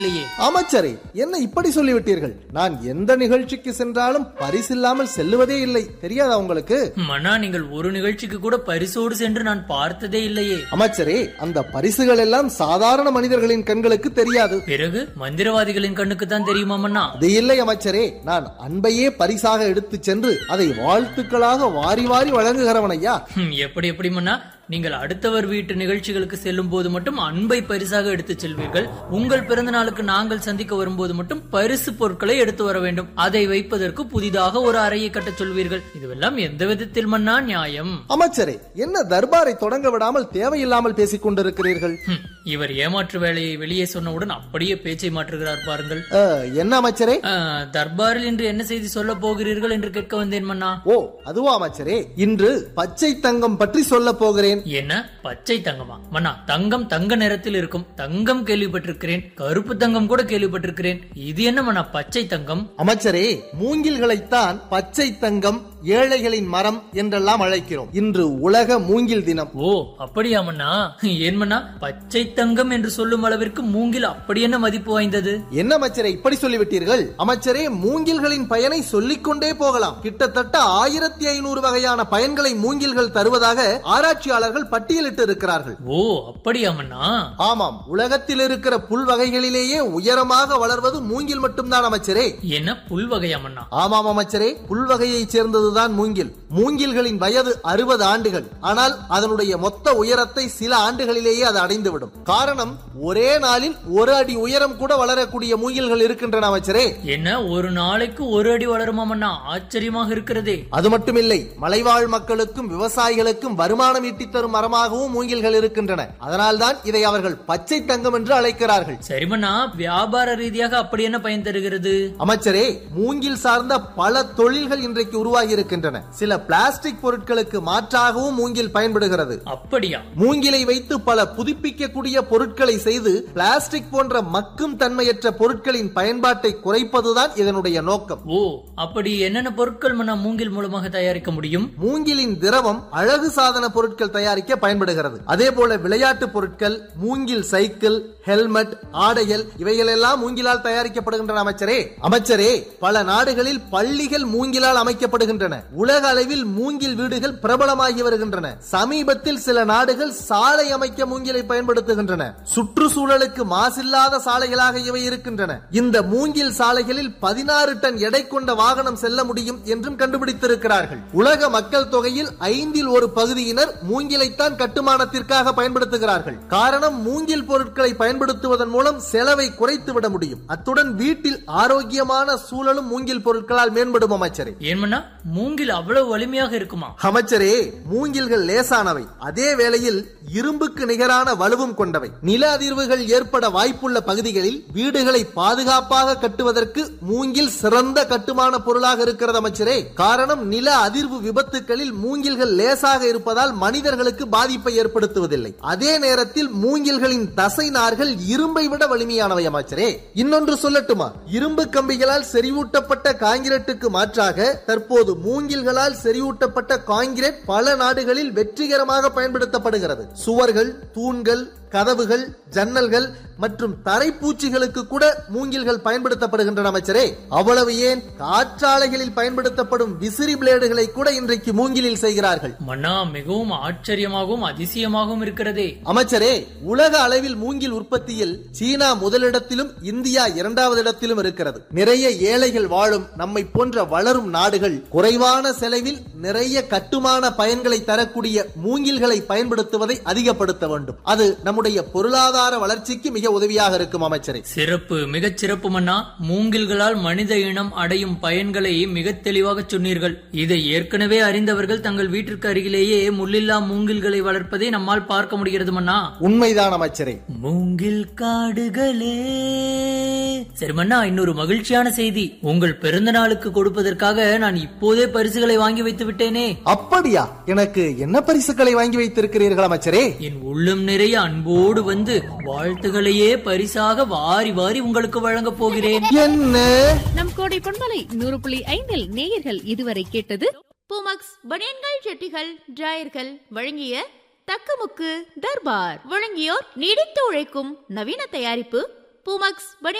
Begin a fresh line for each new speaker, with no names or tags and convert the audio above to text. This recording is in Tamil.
இல்லையே
அமைச்சரே என்ன இப்படி சொல்லிவிட்டீர்கள் நான் எந்த நிகழ்ச்சிக்கு சென்றாலும் பரிசில்லாமல் செல்லுவதே இல்லை தெரியாதா உங்களுக்கு
மன்னா நீங்கள் ஒரு நிகழ்ச்சிக்கு கூட பரிசோடு சென்று நான் பார்த்ததே இல்லையே
அமைச்சரே அந்த பரிசுகள் எல்லாம் சாதாரண மனிதர்களின் கண்களுக்கு தெரியாது
பிறகு மந்திரவாதிகளின் கண்ணுக்கு தான் தெரியுமா மன்னா
அது இல்லை அமைச்சரே நான் அன்பையே பரிசாக எடுத்துச் சென்று அதை வாழ்த்துக்களாக வாரி வாரி வழங்குகிறவன் ஐயா
ஹம், எப்படி எப்படி மன்னா நீங்கள் அடுத்தவர் வீட்டு நிகழ்ச்சிகளுக்கு செல்லும் போது மட்டும் அன்பை பரிசாக எடுத்துச் செல்வீர்கள் உங்கள் பிறந்த நாளுக்கு நாங்கள் சந்திக்க வரும்போது மட்டும் பரிசு பொருட்களை எடுத்து வர வேண்டும் அதை வைப்பதற்கு புதிதாக ஒரு அறையை கட்டச் சொல்வீர்கள் இதுவெல்லாம் எந்த விதத்தில் மன்னா நியாயம்
அமைச்சரே என்ன தர்பாரை தொடங்க விடாமல் தேவையில்லாமல் பேசிக் கொண்டிருக்கிறீர்கள்
ஹம், இவர் ஏமாற்று வேலையை வெளியே சொன்னவுடன் அப்படியே பேச்சை மாற்றுகிறார் பாருங்கள்
அஹ், என்ன அமைச்சரே
ஆ, தர்பாரில் இன்று என்ன செய்தி சொல்ல போகிறீர்கள் என்று கேட்க வந்தேன் மன்னா
ஓ அதுவா அமைச்சரே இன்று பச்சை தங்கம் பற்றி சொல்ல போகிறேன்
என்ன பச்சை தங்கமா மன்னா தங்கம் தங்க நிறத்தில் இருக்கும் தங்கம் கேள்விப்பட்டிருக்கிறேன் கருப்பு தங்கம் கூட கேள்விப்பட்டிருக்கிறேன் இது என்ன மன்னா பச்சை தங்கம்
அமைச்சரே மூங்கில்களைத்தான் பச்சை தங்கம் ஏழைகளின் மரம் என்றெல்லாம் அழைக்கிறோம் இன்று உலக மூங்கில் தினம்
ஓ அப்படியா மன்னா ஏன் மன்னா பச்சை தங்கம் என்று சொல்லும் அளவிற்கு மூங்கில் அப்படி என்ன மதிப்பு வாய்ந்தது
என்ன அமைச்சரே இப்படி சொல்லிவிட்டீர்கள் அமைச்சரே மூங்கில்களின் பயனை சொல்லிக்கொண்டே போகலாம் கிட்டத்தட்ட ஆயிரத்தி ஐநூறு வகையான பயன்களை மூங்கில்கள் தருவதாக ஆராய்ச்சியாளர்கள் பட்டியலிட்டு இருக்கிறார்கள்
ஓ அப்படியா மன்னா
ஆமாம் உலகத்தில் இருக்கிற புல் வகைகளிலேயே உயரமாக வளர்வது மூங்கில் மட்டும்தான் அமைச்சரே
என்ன புல் வகையா மன்னா
ஆமாம் அமைச்சரே புல் வகையைச் சேர்ந்ததுதான் மூங்கில் மூங்கில்களின் வயது அறுபது ஆண்டுகள் ஆனால் அதனுடைய மொத்த உயரத்தை சில ஆண்டுகளிலேயே அது அடைந்துவிடும் காரணம் ஒரே நாளில் ஒரு அடி உயரம் கூட வளரக்கூடிய மூங்கில்கள் இருக்கின்றன அமைச்சரே
என்ன ஒரு நாளைக்கு ஒரு அடி வளருமா மன்னா ஆச்சரியமாக இருக்கிறதே
அது மட்டுமில்லை மலைவாழ் மக்களுக்கும் விவசாயிகளுக்கும் வருமானம் ஈட்டித் தரும் மரமாகவும் மூங்கில்கள் இருக்கின்றன அதனால்தான் இதை அவர்கள் பச்சை தங்கம் என்று அழைக்கிறார்கள்
சரி மன்னா வியாபார ரீதியாக அப்படி என்ன பயன் தருகிறது
அமைச்சரே மூங்கில் சார்ந்த பல தொழில்கள் இன்றைக்கு உருவாகி இருக்கின்றன சில பிளாஸ்டிக் பொருட்களுக்கு மாற்றாகவும் மூங்கில் பயன்படுகிறது
அப்படியா
மூங்கிலை வைத்து பல புதுப்பிக்கக்கூடிய பொருட்களை செய்து பிளாஸ்டிக் போன்ற மக்கும் தன்மையற்ற பொருட்களின் பயன்பாட்டை குறைப்பதுதான் இதனுடைய நோக்கம்
ஓ அப்படி என்னென்ன பொருட்கள் மன்னா மூங்கில் மூலமாக தயாரிக்க முடியும்
மூங்கிலின் திரவம் அழகு சாதன பொருட்கள் தயாரிக்க பயன்படுகிறது அதே போல விளையாட்டு பொருட்கள் மூங்கில் சைக்கிள் ஹெல்மெட் ஆடைகள் இவைகள் எல்லாம் மூங்கிலால் தயாரிக்கப்படுகின்றன அமைச்சரே அமைச்சரே பல நாடுகளில் பள்ளிகள் மூங்கிலால் அமைக்கப்படுகின்றன உலக அளவில் மூங்கில் வீடுகள் பிரபலமாகி வருகின்றன சமீபத்தில் சில நாடுகள் சாலை அமைக்க மூங்கிலை பயன்படுத்துகின்றன சுற்றுச்சூழலுக்கு மாசில்லாத சாலைகளாக இவை இருக்கின்றன இந்த மூங்கில் சாலைகளில் பதினாறு டன் எடை கொண்ட வாகனம் செல்ல முடியும் என்றும் கண்டுபிடித்திருக்கிறார்கள் உலக மக்கள் தொகையில் ஐந்தில் ஒரு பகுதியினர் மூங்கிலைத்தான் கட்டுமானத்திற்காக பயன்படுத்துகிறார்கள் காரணம் மூங்கில் பொருட்களை பயன்படுத்துவதன் மூலம் செலவை குறைத்து விட முடியும் அத்துடன் வீட்டில் ஆரோக்கியமான சூழலும் மூங்கில் பொருட்களால் மேம்படும் அமைச்சரே
ஏன் மன்னா மூங்கில் அவ்வளவு வலிமையாக இருக்குமா
அமைச்சரே மூங்கில்கள் லேசானவை அதே வேளையில் இரும்புக்கு நிகரான வலுவும் கொண்டவை நில அதிர்வுகள் ஏற்பட வாய்ப்புள்ள பகுதிகளில் வீடுகளை பாதுகாப்பாக கட்டுவதற்கு மூங்கில் சிறந்த கட்டுமான பொருளாக இருக்கிறது அமைச்சரே காரணம் நில அதிர்வு விபத்துகளில் மூங்கில்கள் லேசாக இருப்பதால் மனிதர்களுக்கு பாதிப்பை ஏற்படுத்துவதில்லை அதே நேரத்தில் மூங்கில்களின் தசை நார்கள் இரும்பை விட வலிமையானவை அமைச்சரே இன்னொன்று சொல்லட்டுமா இரும்பு கம்பிகளால் செறிவூட்டப்பட்ட காங்கிரட்டுக்கு மாற்றாக தற்போது மூங்கில்களால் செறிவூட்டப்பட்ட காங்கிரட் பல நாடுகளில் வெற்றிகரமாக பயன்படுத்தப்படுகிறது சுவர்கள் தூண்கள் கதவுகள் ஜன்னல்கள் மற்றும் தரைப்பூச்சிகளுக்கு கூட மூங்கில்கள் பயன்படுத்தப்படுகின்றன அமைச்சரே அவ்வளவு ஏன் காற்றாலைகளில் பயன்படுத்தப்படும் விசிறி பிளேடுகளை கூட இன்றைக்கு மூங்கிலில் செய்கிறார்கள்
மன்னா மிகவும் ஆச்சரியமாகவும் அதிசயமாகவும் இருக்கிறதே
அமைச்சரே உலக அளவில் மூங்கில் உற்பத்தியில் சீனா முதலிடத்திலும் இந்தியா இரண்டாவது இடத்திலும் இருக்கிறது நிறைய ஏழைகள் வாழும் நம்மை போன்ற வளரும் நாடுகள் குறைவான செலவில் நிறைய கட்டுமான பயன்களை தரக்கூடிய மூங்கில்களை பயன்படுத்துவதை அதிகப்படுத்த வேண்டும் அது நம்முடைய பொருளாதார வளர்ச்சிக்கு மிக உதவியாக இருக்கும் அமைச்சரே
சிறப்பு மிகச் சிறப்பு மன்னா மூங்கில்களால் மனித இனம் அடையும் பயன்களை மிக தெளிவாக சொன்னீர்கள் இதை ஏற்கனவே அறிந்தவர்கள் தங்கள் வீட்டிற்கு அருகிலேயே முள்ளில்லா மூங்கில்களை வளர்ப்பதை நம்மால் பார்க்க முடிகிறது மன்னா
உண்மைதான் அமைச்சரே
மூங்கில் காடுகளே சரி மன்னா இன்னொரு மகிழ்ச்சியான செய்தி உங்கள் பிறந்த நாளுக்கு கொடுப்பதற்காக நான் இப்போதே பரிசுகளை வாங்கி வைத்து விட்டேனே
அப்படியா எனக்கு என்ன பரிசுகளை வாங்கி வைத்திருக்கிறீர்கள் அமைச்சரே
என் உள்ளம் நிறைய அன்போடு வந்து வாழ்த்துகளையே பரிசாக வாரி வாரி உங்களுக்கு வழங்கப் போகிறேன்
என்ன
நம் கோடை பொன்மலை நூறு புள்ளி ஐந்தில் நேயர்கள் இதுவரை கேட்டது
பூமக்ஸ் பனியன்கள் ஜெட்டிகள் டிராயர்கள் வழங்கிய தக்கமுக்கு தர்பார் வழங்கியோர் நீடித்து உழைக்கும் நவீன தயாரிப்பு பூமக்ஸ் பனியன்